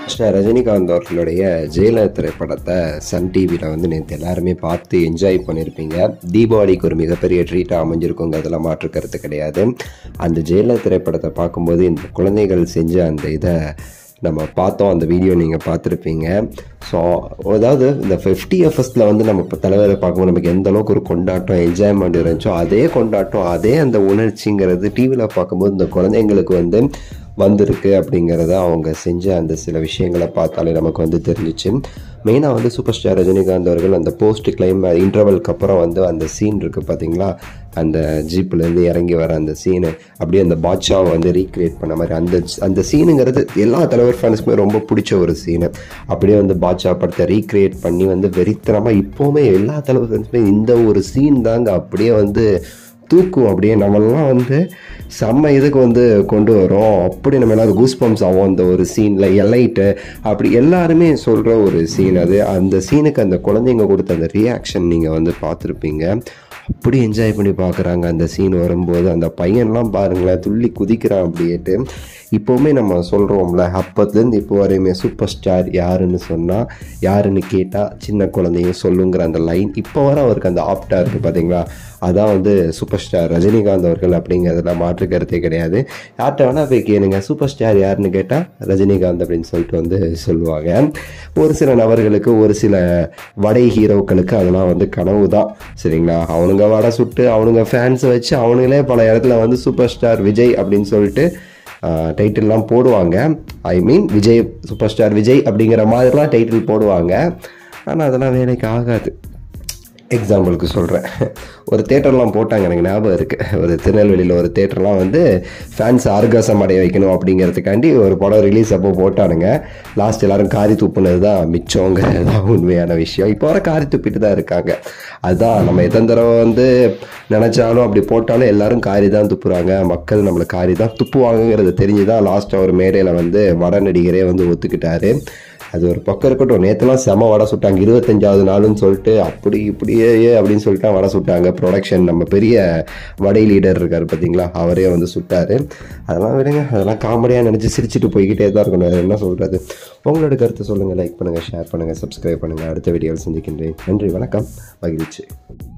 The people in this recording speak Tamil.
கிருஷ்ணர் ரஜினிகாந்த் அவர்களுடைய ஜெயிலர் திரைப்படத்தை சன் டிவியில் வந்து நேற்று எல்லாருமே பார்த்து என்ஜாய் பண்ணியிருப்பீங்க தீபாவளிக்கு ஒரு மிகப்பெரிய ட்ரீட்டாக அமைஞ்சிருக்குங்கிறதுல மாற்று கருத்து கிடையாது அந்த ஜெயிலர் திரைப்படத்தை பார்க்கும்போது இந்த குழந்தைகள் செஞ்ச அந்த இதை நம்ம பார்த்தோம் அந்த வீடியோ நீங்கள் பார்த்துருப்பீங்க ஸோ அதாவது இந்த ஃபிஃப்டி எஃப்எஸில் வந்து நம்ம இப்போ தலைவரை பார்க்கும்போது நமக்கு எந்த அளவுக்கு ஒரு கொண்டாட்டம் என்ஜாய்மெண்ட் இருந்துச்சோ அதே கொண்டாட்டம் அதே அந்த உணர்ச்சிங்கிறது டிவியில் பார்க்கும்போது இந்த குழந்தைங்களுக்கு வந்து வந்திருக்கு அப்படிங்கிறத அவங்க செஞ்ச அந்த சில விஷயங்களை பார்த்தாலே நமக்கு வந்து தெரிஞ்சிச்சு மெயினாக வந்து சூப்பர் ஸ்டார் ரஜினிகாந்த் அவர்கள் அந்த போஸ்ட் கிளைம் இன்டர்வல்க்கு அப்புறம் வந்து அந்த சீன் இருக்குது பார்த்தீங்களா அந்த ஜீப்லேருந்து இறங்கி வர அந்த சீனு அப்படியே அந்த பாட்ஷாவை வந்து ரீக்ரியேட் பண்ண மாதிரி அந்த அந்த சீனுங்கிறது எல்லா தலைவர் ஃபேன்ஸுக்குமே ரொம்ப பிடிச்ச ஒரு சீனு அப்படியே வந்து பாட்ஷா படத்தை ரீக்ரியேட் பண்ணி வந்து வெறித்தனமாக இப்போவுமே எல்லா தலைவர் ஃபேன்ஸுமே இந்த ஒரு சீன் தாங்க அப்படியே வந்து தூக்கும் அப்படியே நம்மளாம் வந்து செம்ம இதுக்கு வந்து கொண்டு வரோம் அப்படி நம்ம எல்லாரும் கூஸ் பம்ப்ஸ் ஆகும் அந்த ஒரு சீனில் எலைட்டு அப்படி எல்லாருமே சொல்கிற ஒரு சீன் அது அந்த சீனுக்கு அந்த குழந்தைங்க கொடுத்த அந்த ரியாக்ஷன் நீங்கள் வந்து பார்த்துருப்பீங்க அப்படி என்ஜாய் பண்ணி பார்க்குறாங்க அந்த சீன் வரும்போது அந்த பையன்லாம் பாருங்களேன் துள்ளி குதிக்கிறான் அப்படின்ட்டு இப்போவுமே நம்ம சொல்கிறோம்ல அப்பத்துலேருந்து இப்போ வரையுமே சூப்பர் ஸ்டார் யாருன்னு சொன்னால் யாருன்னு கேட்டால் சின்ன குழந்தைங்க சொல்லுங்கிற அந்த லைன் இப்போ வர அவருக்கு அந்த ஆப்டாக இருக்குது பார்த்தீங்களா அதான் வந்து சூப்பர் ஸ்டார் ரஜினிகாந்த் அவர்கள் அப்படிங்கிறதுல மாற்று கருத்தே கிடையாது யார்கிட்ட வேணால் போய் கேளுங்க சூப்பர் ஸ்டார் யாருன்னு கேட்டால் ரஜினிகாந்த் அப்படின்னு சொல்லிட்டு வந்து சொல்லுவாங்க ஒரு சில நபர்களுக்கு ஒரு சில வடை ஹீரோக்களுக்கு அதெல்லாம் வந்து கனவு தான் சரிங்களா அவனுங்க வடை சுட்டு அவனுங்க ஃபேன்ஸை வச்சு அவனுங்களே பல இடத்துல வந்து சூப்பர் ஸ்டார் விஜய் அப்படின்னு சொல்லிட்டு டைட்டில்லாம் போடுவாங்க I mean Vijay super star Vijay அப்படிங்கிற மாதிரிலாம் டைட்டில் போடுவாங்க ஆனால் அதெல்லாம் வேலைக்கு ஆகாது எக்ஸாம்பிளுக்கு சொல்கிறேன் ஒரு தேட்டர்லாம் போட்டாங்க எனக்கு ஞாபகம் இருக்குது ஒரு திருநெல்வேலியில் ஒரு தேட்டர்லாம் வந்து ஃபேன்ஸ் ஆர்காசம் அடைய வைக்கணும் அப்படிங்கிறதுக்காண்டி ஒரு படம் ரிலீஸ் அப்போ போட்டானுங்க லாஸ்ட் எல்லாரும் காரி துப்புனது தான் மிச்சங்கிறது தான் உண்மையான விஷயம் இப்போ வர காரி துப்பிட்டு தான் இருக்காங்க அதுதான் நம்ம எத்தனை தடவை வந்து நினச்சாலும் அப்படி போட்டாலும் எல்லாரும் காரி தான் துப்புறாங்க மக்கள் நம்மளை காரி தான் துப்புவாங்கங்கிறது தெரிஞ்சு தான் லாஸ்ட்டாக ஒரு மேடையில் வந்து வட நடிகரே வந்து ஒத்துக்கிட்டாரு அது ஒரு பக்கம் இருக்கட்டும் நேற்றுலாம் செம வடை சுட்டாங்க இருபத்தஞ்சாவது நாளுன்னு சொல்லிட்டு அப்படி இப்படியே அப்படின்னு சொல்லிட்டு வடை சுட்டாங்க ப்ரொடக்ஷன் நம்ம பெரிய வடை லீடர் இருக்கார் பார்த்தீங்களா அவரே வந்து சுட்டார் அதெல்லாம் விடுங்க அதெல்லாம் காமெடியாக நினச்சி சிரிச்சுட்டு போய்கிட்டே தான் இருக்கணும் என்ன சொல்கிறது உங்களோட கருத்தை சொல்லுங்கள் லைக் பண்ணுங்கள் ஷேர் பண்ணுங்கள் சப்ஸ்கிரைப் பண்ணுங்கள் அடுத்த வீடியோவில் சந்திக்கின்றேன் நன்றி வணக்கம் மகிழ்ச்சி